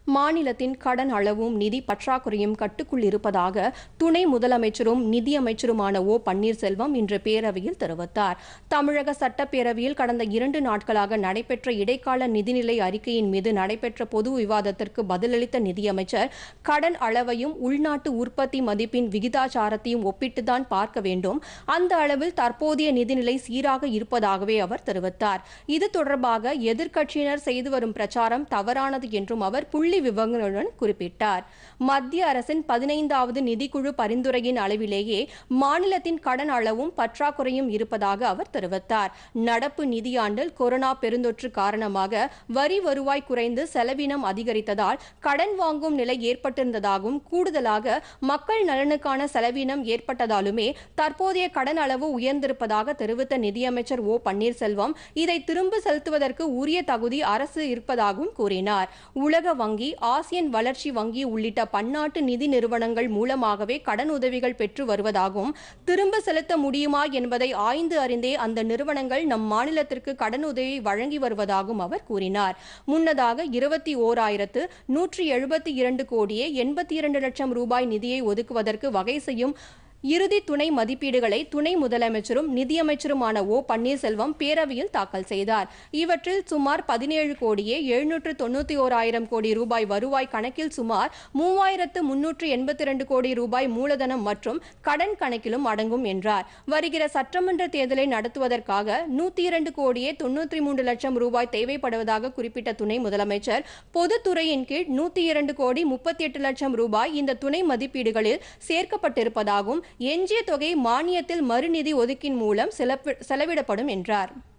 மாநிலத்தின் கடன் அளவும் நிதி பற்றாக்குறையும் கட்டுக்குள் இருப்பதாக துணை முதலமைச்சரும் நிதியமைச்சருமான ஓ பன்னீர்செல்வம் இன்று பேரவையில் தெரிவித்தார் தமிழக சட்டப்பேரவையில் கடந்த இரண்டு நாட்களாக நடைபெற்ற இடைக்கால நிதிநிலை அறிக்கையின் மீது நடைபெற்ற பொது விவாதத்திற்கு பதிலளித்த நிதியமைச்சர் கடன் அளவையும் உள்நாட்டு உற்பத்தி மதிப்பின் விகிதாச்சாரத்தையும் ஒப்பிட்டுதான் பார்க்க வேண்டும் அந்த அளவில் தற்போதைய நிதிநிலை சீராக இருப்பதாகவே அவர் தெரிவித்தார் இது தொடர்பாக எதிர்க்கட்சியினர் செய்து வரும் பிரச்சாரம் தவறானது என்றும் அவர் புள்ளி விவரங்களுடன் குறிப்பிட்டார் மத்திய அரசின் பதினைந்தாவது நிதிக்குழு பரிந்துரையின் அளவிலேயே மாநிலத்தின் கடன் அளவும் பற்றாக்குறையும் இருப்பதாக அவர் தெரிவித்தார் நடப்பு நிதியாண்டில் கொரோனா பெருந்தொற்று காரணமாக வரி வருவாய் குறைந்து செலவினம் அதிகரித்ததால் கடன் வாங்கும் நிலை ஏற்பட்டிருந்ததாகவும் கூடுதலாக மக்கள் நலனுக்கான செலவினம் ஏற்பட்டதாலுமே தற்போதைய கடன் அளவு உயர்ந்திருப்பதாக தெரிவித்த நிதியமைச்சர் ஓ பன்னீர்செல்வம் இதை திரும்ப செலுத்துவதற்கு உரிய தகுதி அரசு இருப்பதாகவும் கூறினார் உலக வங்கி ஆசியன் வளர்ச்சி வங்கி உள்ளிட்ட பன்னாட்டு நிதி நிறுவனங்கள் மூலமாகவே கடன் உதவிகள் பெற்று வருவதாகவும் திரும்ப செலுத்த முடியுமா என்பதை ஆய்ந்து அறிந்தே அந்த நிறுவனங்கள் நம் மாநிலத்திற்கு கடன் உதவி வழங்கி வருவதாகவும் அவர் கூறினார் முன்னதாக இருபத்தி ஓராயிரத்து நூற்றி எழுபத்தி இரண்டு கோடியே எண்பத்தி இரண்டு லட்சம் ரூபாய் நிதியை ஒதுக்குவதற்கு வகை செய்யும் இறுதி துணை மதிப்பீடுகளை துணை முதலமைச்சரும் நிதியமைச்சருமான ஓ பன்னீர்செல்வம் பேரவையில் தாக்கல் செய்தார் இவற்றில் சுமார் பதினேழு கோடியே எழுநூற்று தொண்ணூத்தி ஓராயிரம் கோடி ரூபாய் வருவாய் கணக்கில் சுமார் மூவாயிரத்து முன்னூற்று எண்பத்தி இரண்டு கோடி ரூபாய் மூலதனம் மற்றும் கடன் கணக்கிலும் அடங்கும் என்றார் வருகிற சட்டமன்ற தேர்தலை நடத்துவதற்காக நூத்தி இரண்டு கோடியே தொன்னூற்றி மூன்று லட்சம் ரூபாய் தேவைப்படுவதாக குறிப்பிட்ட துணை முதலமைச்சர் பொதுத்துறையின் கீழ் நூத்தி இரண்டு கோடி முப்பத்தி எட்டு லட்சம் ரூபாய் இந்த துணை மதிப்பீடுகளில் சேர்க்கப்பட்டிருப்பதாகவும் எஞ்சிய தொகை மானியத்தில் மறுநிதி ஒதுக்கின் மூலம் செலவிடப்படும் என்றார்